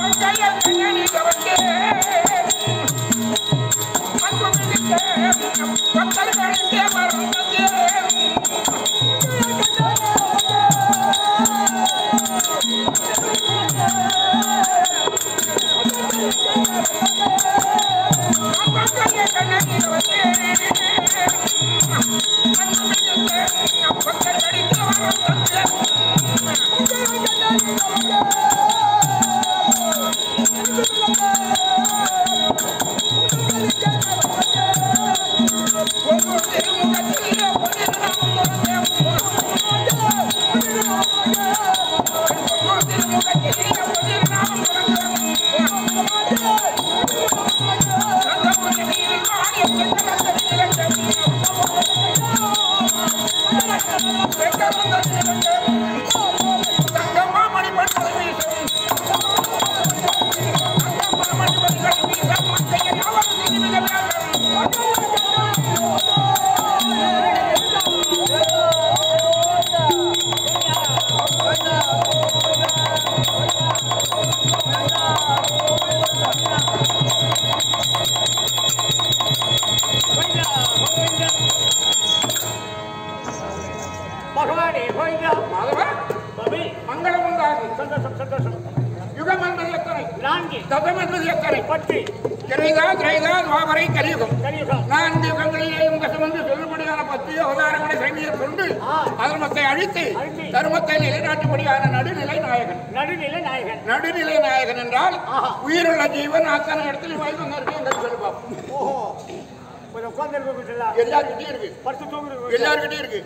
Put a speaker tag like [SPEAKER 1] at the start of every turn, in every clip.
[SPEAKER 1] பகவானே கோவிந்தா
[SPEAKER 2] மாதவா
[SPEAKER 1] பாபி
[SPEAKER 2] மங்களம் உண்டாகி
[SPEAKER 1] சந்தோஷம் சந்தோஷம்
[SPEAKER 2] யுகம் என்பது எத்தனை
[SPEAKER 1] நான்கு
[SPEAKER 2] ததம் என்பது எத்தனை
[SPEAKER 1] பத்து
[SPEAKER 2] கிரைதா திரைதா துவாபரை கலியுகம்
[SPEAKER 1] கலியுகம்
[SPEAKER 2] நான்கு யுகங்களிலே இந்த சுமந்து சொல்லுபடியான பத்து அவதாரங்களை சங்கியை கொண்டு
[SPEAKER 1] ஆ.
[SPEAKER 2] அதர்மத்தை அழித்து
[SPEAKER 1] அழித்து.
[SPEAKER 2] தர்மத்தை நிலைநாட்டும்படியான நடுநிலை நாயகன்
[SPEAKER 1] நடுநிலை நாயகன்
[SPEAKER 2] நடுநிலை நாயகன் என்றால்
[SPEAKER 1] ஆஹா.
[SPEAKER 2] உயிருள்ள ஜீவன் அத்தனை இடத்துல வாய்ப்பு இருக்கு எங்க சொல்லுப்போம்
[SPEAKER 1] ஓஹோ கொஞ்சம் உட்கார்ந்து
[SPEAKER 2] எல்லார்கிட்டயும் இருக்கு
[SPEAKER 1] படுத்து தூங்குறது
[SPEAKER 2] எல்லார்கிட்டயும் இருக்கு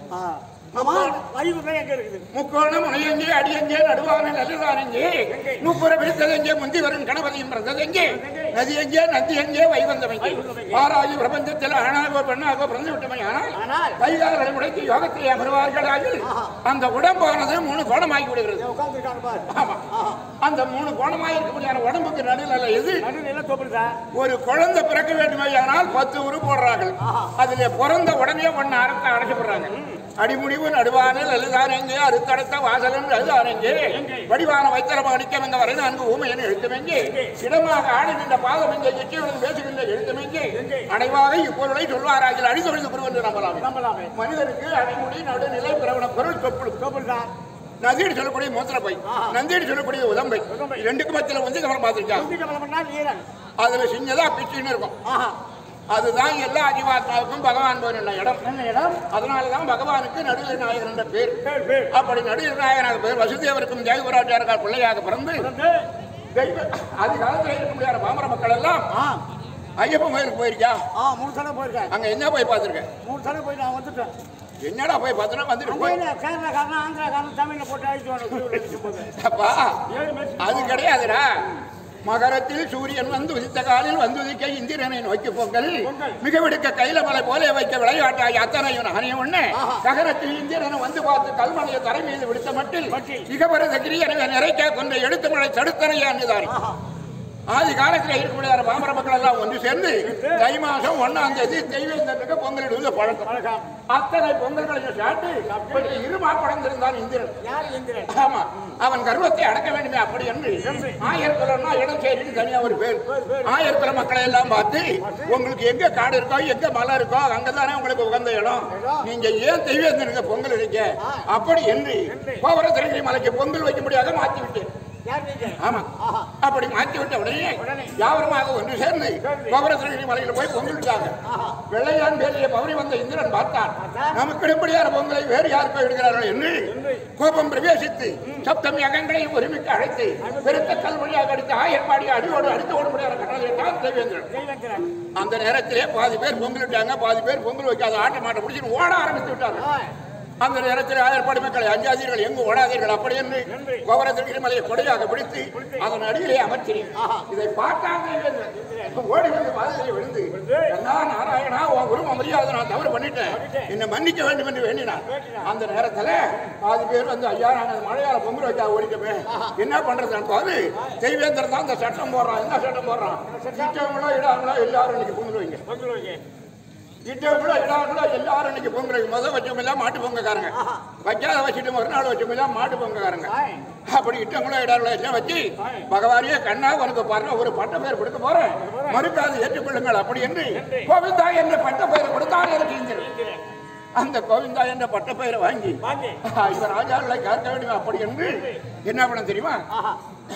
[SPEAKER 1] ஆமா அறிவு எங்க இருக்குது
[SPEAKER 2] முக்கோணம் முனையெங்கே அடியெங்கே நடுவான நல்லதானெங்கே முப்புற விழுத்ததெங்கே முந்தி வரும் கணபதியும் பிறந்ததெங்கே நதி எங்கே நந்தி எங்கே வைவந்தமைக்கு ஆராயு பிரபஞ்சத்தில் ஆணாகோ பெண்ணாகோ பிறந்து விட்டமை ஆனால்
[SPEAKER 1] ஆனால்
[SPEAKER 2] கைகால்களை உடைத்து யோகத்திலே அமர்வார்களாக அந்த உடம்பானது மூணு கோணமாகி விடுகிறது
[SPEAKER 1] உட்கார்ந்துருக்காங்க பாரு
[SPEAKER 2] ஆமா அந்த மூணு கோணமாகி இருக்கக்கூடியான உடம்புக்கு நடுநிலை எது
[SPEAKER 1] நடுநிலை தோப்புடுதா
[SPEAKER 2] ஒரு குழந்தை பிறக்க வேண்டுமையானால் பத்து உரு போடுறார்கள் அதுல பிறந்த உடனே ஒன்னு அறுத்த அடைச்சுப்படுறாங்க அடிமுடிவு நடுவான லலிதான் எங்கே அறுத்தடைத்த வாசலன் அதுதான் எங்கே வடிவான வைத்தரமாக நிற்க வந்த வரை நான்கு ஊமையன் எழுத்துமெங்கே இடமாக ஆடி நின்ற பாதம் எங்கே எச்சியுடன் பேசுகின்ற எழுத்துமெங்கே அனைவாக இப்பொருளை சொல்வாராகில் அடி தொழில் குரு என்று நம்பலாமே
[SPEAKER 1] நம்பலாமே
[SPEAKER 2] மனிதனுக்கு அடிமுடி நடுநிலை பிறவன பொருள் தொப்புள்
[SPEAKER 1] தோப்புடுதா
[SPEAKER 2] நதியடி சொல்லக்கூடிய மூத்திரப்பை நந்தியடி சொல்லக்கூடிய உதம்பை
[SPEAKER 1] உதம்பை.
[SPEAKER 2] ரெண்டுக்கு மத்தியில வந்து கவனம் பார்த்திருக்காங்க
[SPEAKER 1] குந்தி கமலம் பண்ணால் ஈரன்
[SPEAKER 2] அதுல சின்னதா பிச்சுன்னு இருக்கும்
[SPEAKER 1] ஆஹா
[SPEAKER 2] அதுதான் எல்லா ஜீவாத்மாவுக்கும் பகவான் போயிருந்த இடம்
[SPEAKER 1] என்ன இடம்
[SPEAKER 2] அதனாலதான் பகவானுக்கு நடுநிலை நாயகன் என்ற பேர்
[SPEAKER 1] பேர் பேர்
[SPEAKER 2] அப்படி நடுநிலை நாயகனாக பேர் வசுதேவருக்கும் ஜெயகுராஜாருக்கார் பிள்ளையாக பிறந்து
[SPEAKER 1] வந்து
[SPEAKER 2] தெய்வ அது காலத்தில் இருக்க முடியாத பாமர மக்கள் எல்லாம்
[SPEAKER 1] ஆ
[SPEAKER 2] ஐயப்பன் கோயிலுக்கு போயிருக்கியா
[SPEAKER 1] ஆ மூணு தடவை போயிருக்கேன்
[SPEAKER 2] அங்க என்ன போய் பார்த்திருக்க
[SPEAKER 1] மூணு தடவை போய் நான் வந்துட்டேன்
[SPEAKER 2] என்னடா போய் பார்த்தனா வந்துட்டு
[SPEAKER 1] அங்கே
[SPEAKER 2] போய்
[SPEAKER 1] இல்லை கேரளாக்காரன் ஆந்திராக்காரன் தமிழில் போட்டு அழிச்சு போது
[SPEAKER 2] அப்பா
[SPEAKER 1] ஏழு மேட்ச்
[SPEAKER 2] அது கிடையாதுடா மகரத்தில் சூரியன் வந்து உதித்த காலில் வந்து உதிக்க இந்திரனை நோக்கி பொங்கல்
[SPEAKER 1] பொங்கல்.
[SPEAKER 2] மிக விடுக்க கையில மலை போல வைக்க விளையாட்டாய் அத்தனையும் அணைய ஒண்ணு ககரத்தில் இந்திரனை வந்து பார்த்து கல்மனையை தரை மீது விடுத்த மட்டில்
[SPEAKER 1] மட்டில்.
[SPEAKER 2] இகபரத கிரியனை நிறைக்க கொண்ட எடுத்து மலை தடுத்தனையான்னுதாரி ஆதி காலத்தில் இருக்கக்கூடிய பாமர மக்கள் எல்லாம் ஒன்று சேர்ந்து தை மாசம் ஒன்னாம் தேதி தெய்வேந்தனுக்கு பொங்கலிடுவது பழக்கம்
[SPEAKER 1] வணக்கம்
[SPEAKER 2] அத்தனை பொங்கல்களையும் சாப்பிட்டு இப்படி இருமா படர்ந்திருந்தான் இந்திரன்
[SPEAKER 1] யார் இந்திரன்
[SPEAKER 2] ஆமா அவன் கர்வத்தை அடக்க வேண்டுமே அப்படி என்று ஆயர் குலம்னா இடம் சேரின்னு தனியா ஒரு பேர் ஆயர் குல மக்களை எல்லாம் பார்த்து உங்களுக்கு எங்க காடு இருக்கோ எங்க மலை இருக்கோ அங்கதானே உங்களுக்கு உகந்த இடம் நீங்க ஏன் தெய்வேந்தனுக்கு பொங்கல் இடிக்க அப்படி என்று கோபுர திருநெல்வேலி மலைக்கு பொங்கல் வைக்கும்படியாக மாற்றி விட்டேன்
[SPEAKER 1] யார் நீங்க
[SPEAKER 2] ஆமா அப்படி மாற்றி விட்ட உடனே யாவரமாக ஒன்று சேர்ந்து கோபுர திருநெல்வேலி மலையில போய் பொங்கலிட்டாங்க வெள்ளையான் வேலையை பவனி வந்த இந்திரன் பார்த்தான் நமக்கு எப்படியான பொங்கலை வேறு யார் போய் விடுகிறார்கள் என்று கோபம் பிரவேசித்து சப்தமி அகங்களையும் ஒருமிக்க அழைத்து பெருத்த கல் வழியாக அடித்து ஆயர்பாடி அடியோடு அடித்து ஓடும்படியான கட்டளை தான் தேவேந்திரன்
[SPEAKER 1] தெய்வந்திரன்
[SPEAKER 2] அந்த நேரத்திலே பாதி பேர் பொங்கலிட்டாங்க பாதி பேர் பொங்கல் வைக்காத ஆட்ட மாட்ட முடிச்சு ஓட ஆரம்பித்து விட்டாங்க அந்த நேரத்தில் ஆயர்பாடி மக்களை அஞ்சாதீர்கள் எங்கு ஓடாதீர்கள் அப்படி என்று கோபுரத்திற்கு மலையை கொடையாக பிடித்து அதன் அடியிலே அமர்த்தினேன் இதை பார்த்தாங்க ஓடி வந்து பாதையிலே விழுந்து அண்ணா நாராயணா உன் குரு மரியாதை நான் தவறு பண்ணிட்டேன் என்னை மன்னிக்க வேண்டும் என்று வேண்டினான் அந்த நேரத்துல பாதி பேர் வந்து ஐயா நாங்கள் மழையால பொங்கல் வைக்க ஓடிட்டோமே என்ன பண்றதுன்னு பாரு தெய்வேந்திரன் தான் இந்த சட்டம் போடுறான் என்ன சட்டம் போடுறான் சிற்றவங்களோ இடாங்களோ எல்லாரும் இன்னைக்கு பொங்கல் வைங்க
[SPEAKER 1] பொங்கல் வைங்க
[SPEAKER 2] இட்டவங்களோ இடாங்களோ எல்லாரும் இன்னைக்கு பொங்கலுக்கு முத வச்சவங்க எல்லாம் மாட்டு பொங்கக்காரங்க வைக்காத வச்சுட்டு மறுநாள் வச்சவங்க எல்லாம் மாட்டு பொங்கக்காரங்க
[SPEAKER 1] ஆய்.
[SPEAKER 2] அப்படி இட்டவங்களோ இடாங்களோ எல்லாம் வச்சு பகவானியே கண்ணா உனக்கு பாருங்க ஒரு பட்ட பெயர் கொடுக்க போறேன் மறுக்காது ஏற்றுக்கொள்ளுங்கள் அப்படி என்று கோவிந்தா என்ற பட்ட பெயர் கொடுத்தால் எனக்கு இங்கு அந்த கோவிந்தா என்ற பட்ட பெயரை வாங்கி
[SPEAKER 1] வாங்கி.
[SPEAKER 2] இந்த ராஜாக்களை கேட்க வேண்டும் அப்படி என்று என்ன பண்ண தெரியுமா
[SPEAKER 1] ஆஹா.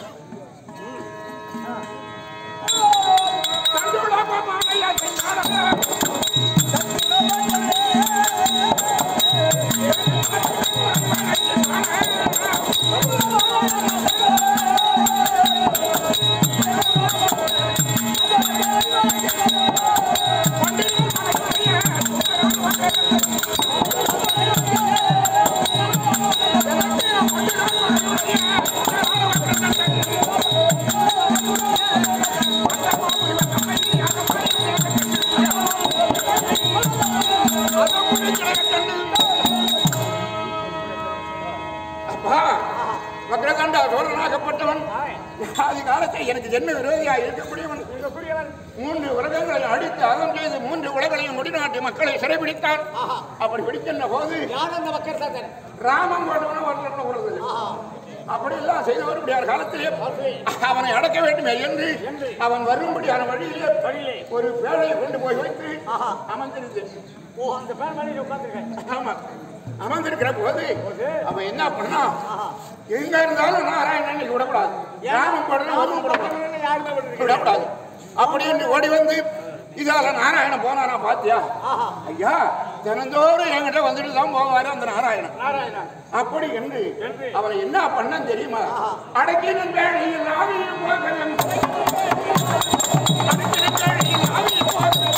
[SPEAKER 2] அப்பா வக்ரகண்டா சோழனாகப்பட்டவன்
[SPEAKER 1] ஆய்.
[SPEAKER 2] ஆதி காலத்தில் எனக்கு ஜென்ம விரோதியா இருக்கக்கூடியவன்
[SPEAKER 1] இருக்கக்கூடியவன்.
[SPEAKER 2] மூன்று உலகங்களை அடித்து அதம் செய்து மூன்று உலகளையும் முடிநாட்டு மக்களை சிறைபிடித்தான்
[SPEAKER 1] ஆஹா.
[SPEAKER 2] அப்படி பிடிக்கின்ற போது
[SPEAKER 1] யார் அந்த வக்கரசாதன்?
[SPEAKER 2] ராமம் போட்டவன வரணும் வருது
[SPEAKER 1] ஆஹா.
[SPEAKER 2] அப்படி எல்லாம் செய்தவருடைய காலத்திலே அவனை அடக்க வேண்டுமே என்று
[SPEAKER 1] என்று.
[SPEAKER 2] அவன் வரும்படியான வழியிலே
[SPEAKER 1] வழியிலே.
[SPEAKER 2] ஒரு பேழையை கொண்டு போய் வைத்து
[SPEAKER 1] ஆஹா.
[SPEAKER 2] அமர்ந்திருந்து
[SPEAKER 1] ஓ, அந்த பேர் மேலே உட்கார்ந்திருக்கேன்.
[SPEAKER 2] ஆமா அமர்ந்திருக்கிற போது
[SPEAKER 1] போது.
[SPEAKER 2] அவன் என்ன பண்ணான்
[SPEAKER 1] ஆஹா.
[SPEAKER 2] எங்க இருந்தாலும் நாராயணன் இன்னைக்கு விடக்கூடாது ராமம் போடணும் வருணம் போடக்கூடாது
[SPEAKER 1] பக்கத்துல யாருமே விடுறதில்லை.
[SPEAKER 2] விடக்கூடாது அப்படி என்று ஓடி வந்து இதால நாராயணன் போனாரா பாத்தியா
[SPEAKER 1] ஆஹா.
[SPEAKER 2] ஐயா தினந்தோறும் என்கிட்ட வந்துட்டு தான் போவாரு அந்த நாராயணன்
[SPEAKER 1] நாராயணா.
[SPEAKER 2] அப்படி என்று
[SPEAKER 1] என்று.
[SPEAKER 2] அவனை என்ன பண்ண தெரியுமா அடக்கினன் வேளையில் ஆவியில் போகலன் அடக்கினன் வேளையில் ஆவியில் போகலன்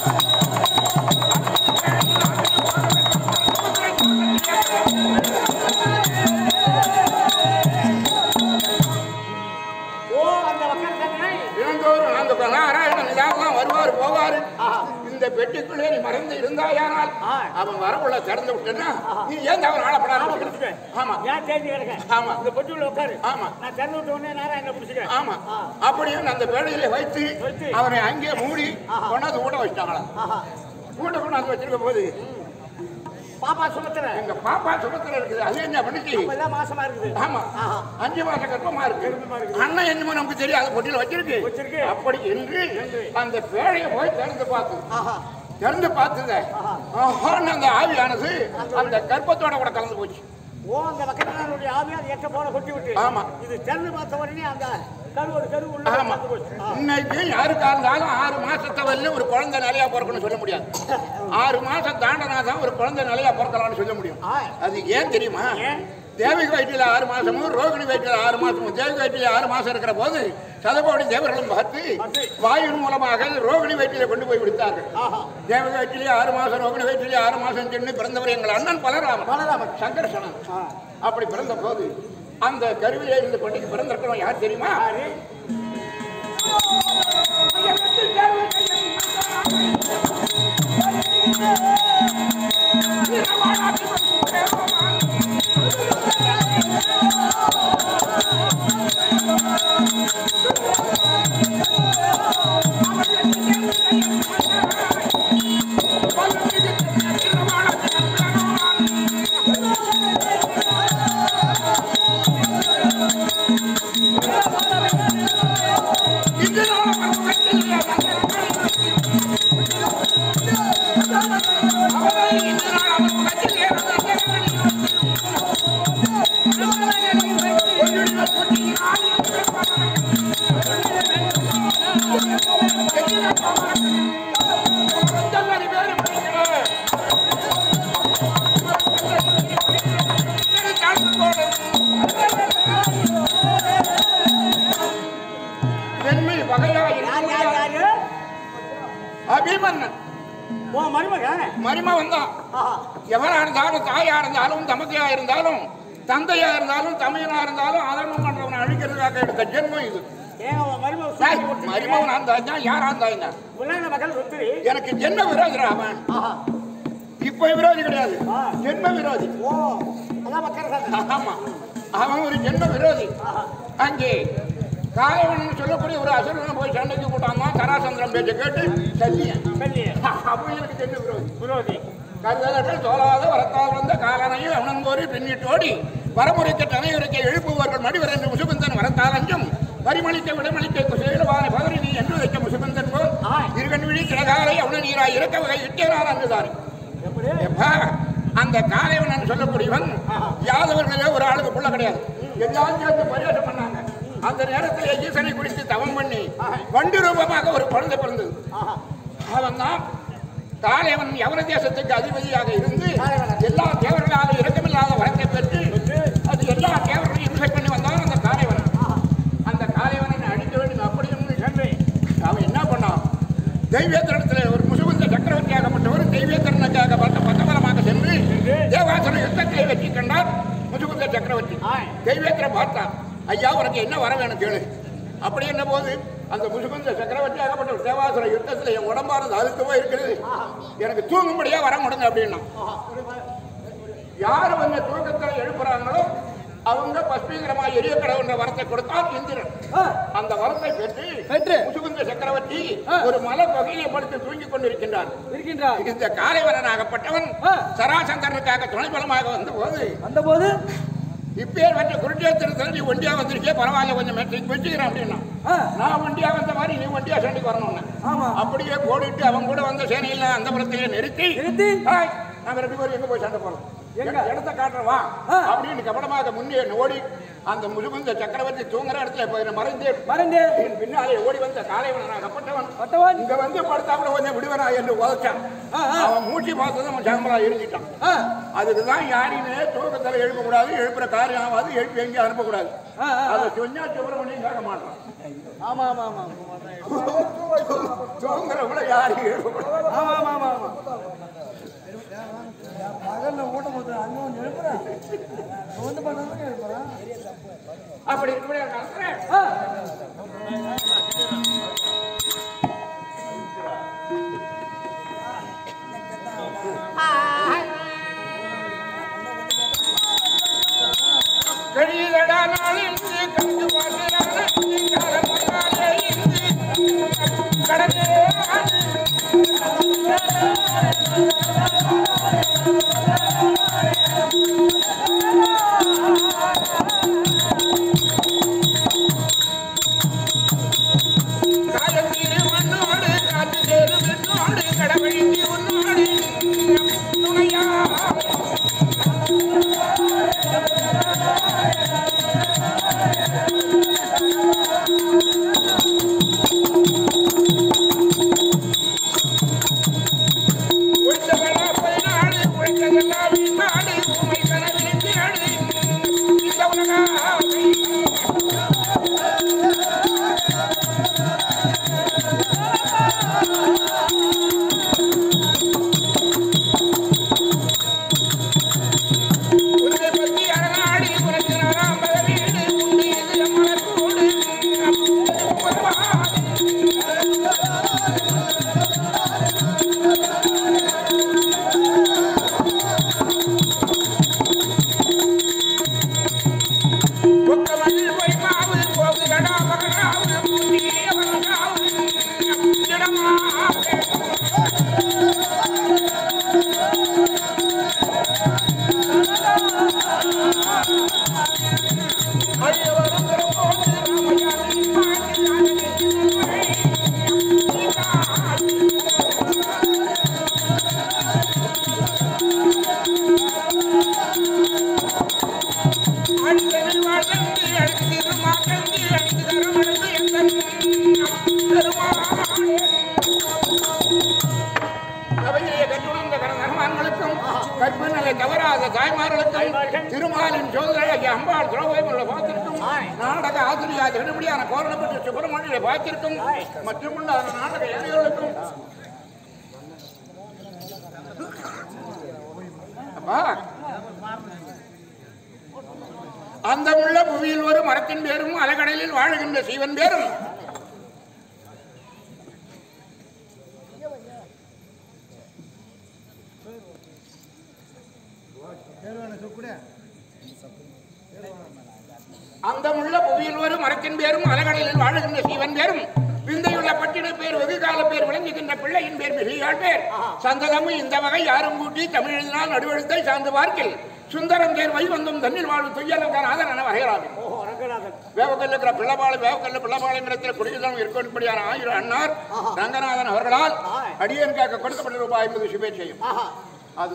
[SPEAKER 1] ஓ, அந்த வக்கரசாதனை.
[SPEAKER 2] தினந்தோறும் அந்த நாராயணன் இதெல்லாம் வருவார் போவாரு
[SPEAKER 1] ஆஹா.
[SPEAKER 2] இந்த பெட்டிக்குள்ளே நீ மறந்து இருந்தாயானால்
[SPEAKER 1] ஆ.
[SPEAKER 2] அவன் வரக்குள்ள திறந்து விட்டேன்னா நீ ஏன் தவறு ஆளப்பட
[SPEAKER 1] ஆமா,
[SPEAKER 2] ஆரம்பிக்கிற?
[SPEAKER 1] பிடிச்சுக்க.
[SPEAKER 2] ஆமா
[SPEAKER 1] ஏன் தேடி கிடக்க?
[SPEAKER 2] ஆமா.
[SPEAKER 1] இந்த பொட்டியுள்ள உட்காரு.
[SPEAKER 2] ஆமா.
[SPEAKER 1] நான் திறந்து விட்ட உடனே நாராயணனை பிடிச்சுக்கிறேன்.
[SPEAKER 2] ஆமா
[SPEAKER 1] ஆ.
[SPEAKER 2] அப்படியே அந்த பேழையில வைத்து
[SPEAKER 1] வைத்து.
[SPEAKER 2] அவனை அங்கே மூடி கொண்டாந்து ஊட வச்சிட்டாங்களாம்
[SPEAKER 1] ஆஹா.
[SPEAKER 2] ஊட கொண்டாந்து வச்சிருக்க போது
[SPEAKER 1] பாப்பா சுமத்துறேன்.
[SPEAKER 2] எங்க பாப்பா சுமத்துல இருக்குது அது என்ன பண்ணிச்சு
[SPEAKER 1] அப்ப எல்லாம் மாசமா இருக்குது.
[SPEAKER 2] ஆமா
[SPEAKER 1] ஆஹா.
[SPEAKER 2] அஞ்சு மாசம் கர்ப்பமா இருக்கு
[SPEAKER 1] கர்ப்பமா இருக்குது.
[SPEAKER 2] அண்ணன் என்னமோ நமக்கு தெரியும் அது பொட்டியில வச்சிருக்கு
[SPEAKER 1] வச்சிருக்கு.
[SPEAKER 2] அப்படி என்று
[SPEAKER 1] என்று.
[SPEAKER 2] அந்த பேழையை போய் திறந்து பார்த்து
[SPEAKER 1] ஆஹா.
[SPEAKER 2] திறந்து பார்த்தத
[SPEAKER 1] ஆஹா.
[SPEAKER 2] ஆஹான்னு அந்த ஆவியானது அந்த கர்ப்பத்தோட கூட கலந்து போச்சு
[SPEAKER 1] ஓ, அந்த வக்கரசாதனுடைய ஆவி அது எட்ட போல கொட்டி விட்டு.
[SPEAKER 2] ஆமா.
[SPEAKER 1] இது திறந்து பார்த்த உடனே அந்த கரு ஒரு கரு உள்ள
[SPEAKER 2] ஆமா
[SPEAKER 1] கலந்து போச்சு. ஆ.
[SPEAKER 2] இன்னைக்கு யாருக்கா இருந்தாலும் ஆறு மாசத்தை வரல ஒரு குழந்தை நிலையா பிறக்கணும்னு சொல்ல முடியாது ஆறு மாசம் தாண்டினா தான் ஒரு குழந்தை நிலையா பிறக்கலாம்னு சொல்ல முடியும்
[SPEAKER 1] ஆ.
[SPEAKER 2] அது ஏன் தெரியுமா
[SPEAKER 1] ஏன்?
[SPEAKER 2] தேவிக வயிற்றில் ஆறு மாசமும் ரோகிணி வயிற்றில் ஆறு மாசமும் தேவிக வயிற்றில் ஆறு மாசம் இருக்கிற போது சதகோடி தேவர்களும் பார்த்து
[SPEAKER 1] பார்த்து.
[SPEAKER 2] வாயின் மூலமாக ரோகிணி வயிற்றிலே கொண்டு போய் விடுத்தார்கள்
[SPEAKER 1] ஆஹா.
[SPEAKER 2] தேவக வயிற்றிலே ஆறு மாசம் ரோகிணி வயிற்றிலே ஆறு மாசம் சென்று பிறந்தவர் எங்கள் அண்ணன் பலராமன்
[SPEAKER 1] பலராமன்.
[SPEAKER 2] சங்கர்ஷணன்
[SPEAKER 1] ஆ.
[SPEAKER 2] அப்படி பிறந்த போது அந்த கருவிலே இருந்து பண்டிகை பிறந்திருக்கிறோம் யார் தெரியுமா
[SPEAKER 1] யாரு?
[SPEAKER 2] வெண்மை வகையாய்
[SPEAKER 1] யார், யார், யாரு?
[SPEAKER 2] அபிமன்னன்
[SPEAKER 1] ஓ, மருமகன்.
[SPEAKER 2] மருமகன் தான்
[SPEAKER 1] ஆஹா.
[SPEAKER 2] எவரா இருந்தாலும் தாயா இருந்தாலும் தமக்கையா இருந்தாலும் தந்தையா இருந்தாலும் தமையனா இருந்தாலும் அதர்மம் பண்றவனை அழிக்கிறதுக்காக எடுத்த ஜென்மம் இது
[SPEAKER 1] ஏன் அவன் மருமகன்
[SPEAKER 2] டேய்,
[SPEAKER 1] சூழ்ச்சி போட்டுருக்கீங்க?
[SPEAKER 2] மருமகன் இருந்தா யாரா இருந்தா
[SPEAKER 1] உலக மகள் ருத்திரி.
[SPEAKER 2] எனக்கு ஜென்ம விரோதிடா அவன்
[SPEAKER 1] ஆஹா.
[SPEAKER 2] இப்ப விரோதி கிடையாது
[SPEAKER 1] ஆ.
[SPEAKER 2] ஜென்ம விரோதி
[SPEAKER 1] ஓ, அதான் வக்கரசாதன்.
[SPEAKER 2] ஆமா அவன் ஒரு ஜென்ம விரோதி
[SPEAKER 1] ஆஹா.
[SPEAKER 2] அங்கே காயவன் சொல்லக்கூடிய ஒரு அசுரனை போய் சண்டைக்கு கூட்டாமா தராசந்திரன் பேச்சை கேட்டு தள்ளியன்
[SPEAKER 1] வெள்ளியே.
[SPEAKER 2] அவங்களுக்கு என்ன விரோதி
[SPEAKER 1] விரோதி
[SPEAKER 2] கருதலர்கள் தோலாத வரத்தால் வந்த காலனையும் அவனங்கோரி பின்னிட்டோடி வரமுறைக்க தனையுரைக்க எழுப்புவர்கள் மடிவர் என்று முசுகுந்தன் வரத்தால் அஞ்சும் பரிமளிக்க விடமளிக்க குசேலவான பதறினி என்று வைக்க முசுகுந்தன் போல் இருகன் விழி கிழகாலை அவன நீராய் இறக்க வகை இட்டேனார் அன்றுதான்
[SPEAKER 1] எப்படி
[SPEAKER 2] எப்பா அந்த காலைவன் சொல்லக்கூடியவன் யாதவர்களே ஒரு ஆளுக்கு புள்ள கிடையாது எல்லாரும் சேர்ந்து பரியாசம் பண்ணாங்க அந்த நேரத்தில் ஈசனை குறித்து தவம் பண்ணி வண்டு ரூபமாக ஒரு குழந்தை பிறந்தது அவன் தான் காலைவன் யவன தேசத்துக்கு அதிபதியாக இருந்து எல்லா தேவர்களாலும் இரக்கமில்லாத வரத்தை பெற்று அது எல்லா தேவர்களையும் இம்சை பண்ணி வந்தான் அந்த காலைவன் அந்த காலைவனை அழிக்க வேண்டும் அப்படின்னு
[SPEAKER 1] நன்றி
[SPEAKER 2] அவன் என்ன பண்ணான் தெய்வேந்திரத்தில் ஒரு முசுகுந்த சக்கரவர்த்தியாகப்பட்டவர் தெய்வேந்திரனுக்காக பட்ட பக்கபலமாக சென்று தேவாசுர யுத்தத்தை வெற்றி கண்டார் முசுகுந்த சக்கரவர்த்தி
[SPEAKER 1] ஆய்.
[SPEAKER 2] தெய்வேந்திரன் பார்த்தான் ஐயா உனக்கு என்ன வர வேணும் கேளு அப்படி என்ன போது அந்த முசுகுந்த சக்கரவர்த்தியாகப்பட்ட ஒரு தேவாசுர யுத்தத்தில் என் உடம்பானது அழுத்தமா இருக்கிறது எனக்கு தூங்கும்படியா வர முடியுங்க அப்படின்னா யார் வந்து தூக்கத்தில் எழுப்புறாங்களோ அவங்க பஸ்மீகரமாக எரிய கடவுன்ற வரத்தை கொடுத்தால் இந்திரன் அந்த வரத்தை பெற்று
[SPEAKER 3] பெற்று.
[SPEAKER 2] முசுகுந்த சக்கரவர்த்தி
[SPEAKER 3] ஆ.
[SPEAKER 2] ஒரு மலை பகுதியை படுத்து தூங்கிக் கொண்டிருக்கின்றார்
[SPEAKER 3] இருக்கின்றார்
[SPEAKER 2] இந்த காலைவரனாகப்பட்டவன்
[SPEAKER 3] ஆ.
[SPEAKER 2] சராசந்தரனுக்காக துணை பலமாக வந்த போது
[SPEAKER 3] வந்தபோது
[SPEAKER 2] இப்பேர் வந்த குருட்சேத்திரத்தில் நீ ஒண்டியா வந்திருக்கே பரவாயில்ல கொஞ்சம் மெட்ரிக் வச்சுக்கிறேன் அப்படின்னா
[SPEAKER 3] ஆ,
[SPEAKER 2] நான் ஒண்டியா வந்த மாதிரி நீ ஒண்டியா சண்டைக்கு வரணும்னு
[SPEAKER 3] ஆமா
[SPEAKER 2] அப்படியே கோடிட்டு அவன் கூட வந்த சேனையில அந்த புறத்தையே நிறுத்தி
[SPEAKER 3] நிறுத்தி?
[SPEAKER 2] "ஏய், நாங்க ரெண்டு பேரும் எங்க போய் சண்டை போறோம்
[SPEAKER 3] எங்க?
[SPEAKER 2] எங்க இடத்த காட்டுறவா
[SPEAKER 3] ஆ.
[SPEAKER 2] அப்படின்னு கபடமாக முன்னே ஓடி அந்த முதுகுந்த சக்கரவர்த்தி தூங்குற இடத்துல போய் மறைந்து
[SPEAKER 3] மறந்து
[SPEAKER 2] என் பின்னாலே ஓடி வந்த காலைவனாகப்பட்டவன்
[SPEAKER 3] பட்டவன்
[SPEAKER 2] இங்க வந்து படுத்தா கூட கொஞ்சம் விடுவனா என்று உதச்சான்
[SPEAKER 3] ஆ, ஆ.
[SPEAKER 2] அவன் மூச்சு பார்த்ததும் அவன் சாம்பலா இருந்துட்டான்
[SPEAKER 3] ஆ,
[SPEAKER 2] அதுக்குதான் யாரையுமே தூக்கத்தில் எழுப்பக்கூடாது எழுப்புற காரியம் ஆகாது எழுப்பி எங்கேயும் அனுப்பக்கூடாது
[SPEAKER 3] ஆ, ஆ,
[SPEAKER 2] அதை சொன்னா சுப்பிரமணியம் கேட்க மாட்டான்
[SPEAKER 3] ஆமா ஆமா ஆமா
[SPEAKER 2] தூங்குறவங்கள யாரையும் எழுப்பக்கூடாது
[SPEAKER 3] ஆமா ஆமா ஆமா ஆமா
[SPEAKER 2] அப்படி இருக்கக்கூடிய காலத்துல
[SPEAKER 3] ஆ,
[SPEAKER 2] கழிதடா நாளின்று கண்டு பார்க்கிறான காலம் முன்னாலே இன்று கடந்தே காலத்தீரு மண்ணோடு காத்து தேரு விண்ணோடு கடவழிக்கு உன்னோடு துணையா உழைத்தவெல்லாம் பதினாடு, உழைத்ததெல்லாம் வீணாடு, உமை கனவில் தேடு. இந்த உலகாவை உன்னை பற்றி அரணாடி, உனக்கு நராம்பர வீடு, உண்டு இது மலர்கூடு. பொதுவாக பொக்கமதில் பொய்மாவு, போகுதடா மகனாவு, பூண்டிய மகனாவு, திடமாக. அரியவரும் பெரும்போது ராமையாவின் பாட்டில் அழகிய அடித்ததில் வாழ்ந்து அடித்திரு மாற்றந்து அடித்து தருமணந்து எந்தன் பெருமாளே. சபையிலே கற்றுணர்ந்த கரநகமான்களுக்கும் கற்பு நிலை தவறாத தாய்மார்களுக்கும் திருமாலின் சோதனை அம்பாள் திரௌபதியுள்ள பாத்திருக்கும் நாடக ஆசிரியா திருப்படியான கோரணப்பட்டு சுப்பிரமணிய பாத்திருக்கும் மற்றும் உள்ள நாடக ஏழைகளுக்கும் அப்பா அந்த உள்ள புவியில் ஒரு மரத்தின் பேரும் அலகடலில் வாழுகின்ற சீவன் பேரும் அந்த உள்ள புவியில் ஒரு மரத்தின் பேரும் அலகடலில் வாழுகின்ற சீவன் பேரும் விந்தையுள்ள பட்டின பேர் வெகுகால பேர் விளங்குகின்ற பிள்ளையின் பேர் மிகையாள் பேர் சந்ததமும் இந்த வகை யாரும் கூட்டி தமிழெழுதினால் நடுவெழுத்தை சார்ந்து பார்க்கில் சுந்தரம் தேர் வைவந்தும் தண்ணில் வாழும் துய்யலங்காநாதன் என வகையறாது
[SPEAKER 1] ஓஹோ ரங்கநாதன்
[SPEAKER 2] வேவக்கல்ல இருக்கிற பிள்ளபாளையம் வேவக்கல்ல பிள்ளபாளையத்தில் குடியிருந்தவங்க இருக்கும்படியான ஆயிரம் அன்னார் ரங்கநாதன் அவர்களால் அடியனுக்காக கொடுக்கப்பட்ட ரூபாய் ஐம்பது சுபேட்சையும்
[SPEAKER 1] ஆஹா
[SPEAKER 2] அது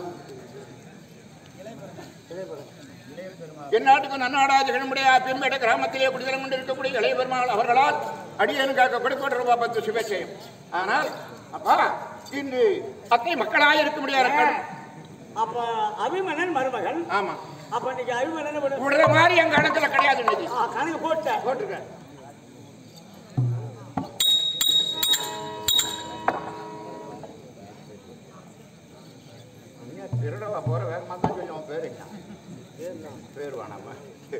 [SPEAKER 2] என் நாட்டுக்கு நன்னாடா ஜெகனுடைய பிம்பேட கிராமத்திலே குடிதலம் கொண்டு இருக்கக்கூடிய இளைய பெருமாள் அவர்களால் அடியனுக்காக கொடுக்கப்பட்ட ரூபாய் பத்து சுபேட்சையும் ஆனால் அப்பா இன்று அத்தை மக்களாக இருக்க முடியாது
[SPEAKER 1] அப்ப அபிமன்னன் மருமகன்
[SPEAKER 2] ஆமா
[SPEAKER 1] அப்ப இன்னைக்கு அபிமன்னன் விடு-
[SPEAKER 2] விடுற மாதிரி எங்க கணக்குல கிடையாது இன்னைக்கு
[SPEAKER 1] ஆ, கணக்கு போட்ட
[SPEAKER 2] போட்டிருக்கேன் திருடவா போற வேகமா தான் கொஞ்சம் பேரு பேர் வேணாமா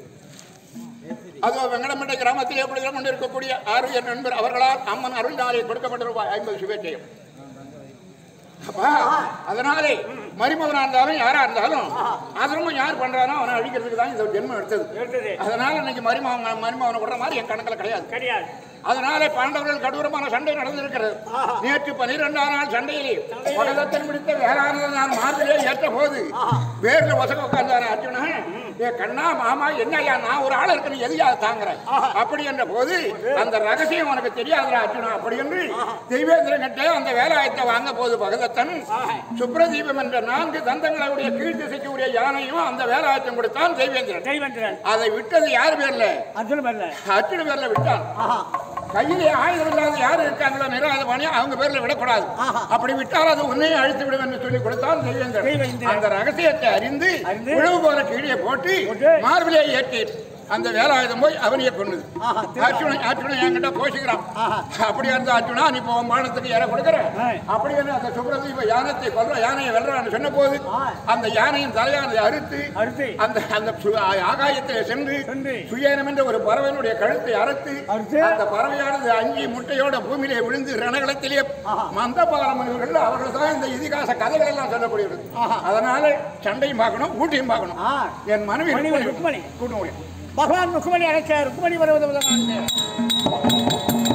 [SPEAKER 2] அதோ வெங்கடமட்டை கிராமத்தில் எப்படி கொண்டு இருக்கக்கூடிய ஆரோக்கிய நண்பர் அவர்களால் அம்மன் அருள் நாளை கொடுக்கப்பட்ட ரூபாய் ஐம்பது சுபேட்சையும் அப்பா அதனாலே மருமகனா இருந்தாலும் யாரா இருந்தாலும் அதர்மம் யார் பண்றானோ அவனை அழிக்கிறதுக்கு தான் இந்த ஜென்மம் எடுத்தது
[SPEAKER 1] எடுத்தது
[SPEAKER 2] அதனால இன்னைக்கு மருமகன் மருமகனை விடுற மாதிரி என் கணக்கில் கிடையாது
[SPEAKER 1] கிடையாது
[SPEAKER 2] அதனாலே பாண்டவர்கள் கடூரமான சண்டை நடந்திருக்கிறது நேற்று பனிரெண்டாம் நாள் சண்டையிலே பகதத்தன் பிடித்த வேளாண் நான் மார்பிலே ஏற்ற போது வேர்ல வசக உட்கார்ந்தாரு அர்ஜுனா ஏ கண்ணா மாமா என்னய்யா நான் ஒரு ஆள் இருக்கணும் எதையா தாங்குறேன் அப்படி என்ற போது அந்த ரகசியம் உனக்கு தெரியாதுடா அர்ஜுனா அப்படி என்று தெய்வேந்திரன் கிட்ட அந்த வேலாயத்தை வாங்க போது பகதத்தன் சுப்ரதீபம் என்ற நான்கு தந்தங்களுடைய கீழ் திசைக்கு உரிய யானையும் அந்த வேலாயத்தம் கொடுத்தான் தெய்வேந்திரன்
[SPEAKER 1] தெய்வந்திரன்
[SPEAKER 2] அதை விட்டது யார் பேர்ல
[SPEAKER 1] அர்ஜுன் வரல
[SPEAKER 2] அர்ஜுன பேர்ல விட்டான்
[SPEAKER 1] ஆஹா
[SPEAKER 2] கையிலே ஆயுதம் இல்லாத யார் இருக்காங்களோ நிராதபாணி அவங்க பேர்ல விடக்கூடாது
[SPEAKER 1] ஆஹா.
[SPEAKER 2] அப்படி விட்டால் அது உன்னையும் அழித்து விடும் என்று சொல்லி கொடுத்தால் தெய்வேந்திரன்
[SPEAKER 1] தெய்வேந்திரன்.
[SPEAKER 2] அந்த ரகசியத்தை அறிந்து
[SPEAKER 1] அறிந்து,
[SPEAKER 2] உழவு போல கீழே போட்டு
[SPEAKER 1] போட்டு,
[SPEAKER 2] மார்பிலே ஏற்றி அந்த வேலாயுதம் போய் அவனையே கொண்டது
[SPEAKER 1] ஆஹா, திரும்ப.
[SPEAKER 2] அர்ஜுனன் அர்ஜுனன் என்கிட்ட போஷிக்கிறான்
[SPEAKER 1] ஆஹா.
[SPEAKER 2] அப்படி இருந்த அர்ஜுனா நீ இப்போ உன் பானத்துக்கு யாரை கொடுக்குற
[SPEAKER 1] ஆ.
[SPEAKER 2] அப்படி என்று அந்த சுப்ரதீப யானத்தை கொல்ற யானையை வெல்றான்னு சொன்ன போது
[SPEAKER 1] ஆ.
[SPEAKER 2] அந்த யானையின் தலையானதை அறுத்து
[SPEAKER 1] அறுத்து.
[SPEAKER 2] அந்த அந்த சு- ஆகாயத்திலே சென்று
[SPEAKER 1] சென்று.
[SPEAKER 2] சுயனம் என்ற ஒரு பறவையினுடைய கழுத்தை அறுத்து
[SPEAKER 1] அறுத்து.
[SPEAKER 2] அந்த பறவையானது அஞ்சி முட்டையோட பூமியிலே விழுந்து ரணகளத்திலே மந்தபாலம் இவர்கள் அவர்கள் தான் இந்த இதிகாச கதைகள் எல்லாம் சொல்லக்கூடியது அதனால சண்டையும் பார்க்கணும் ஊட்டியும் பார்க்கணும்
[SPEAKER 1] ஆ.
[SPEAKER 2] என் மனைவி
[SPEAKER 1] மனைவி
[SPEAKER 2] ருக்மணி.
[SPEAKER 1] ருக்மணி.
[SPEAKER 2] கூட்ட முடியும்
[SPEAKER 1] பகவான் ருக்குமணி அழைக்க ருக்குமணி வருவது முதலாக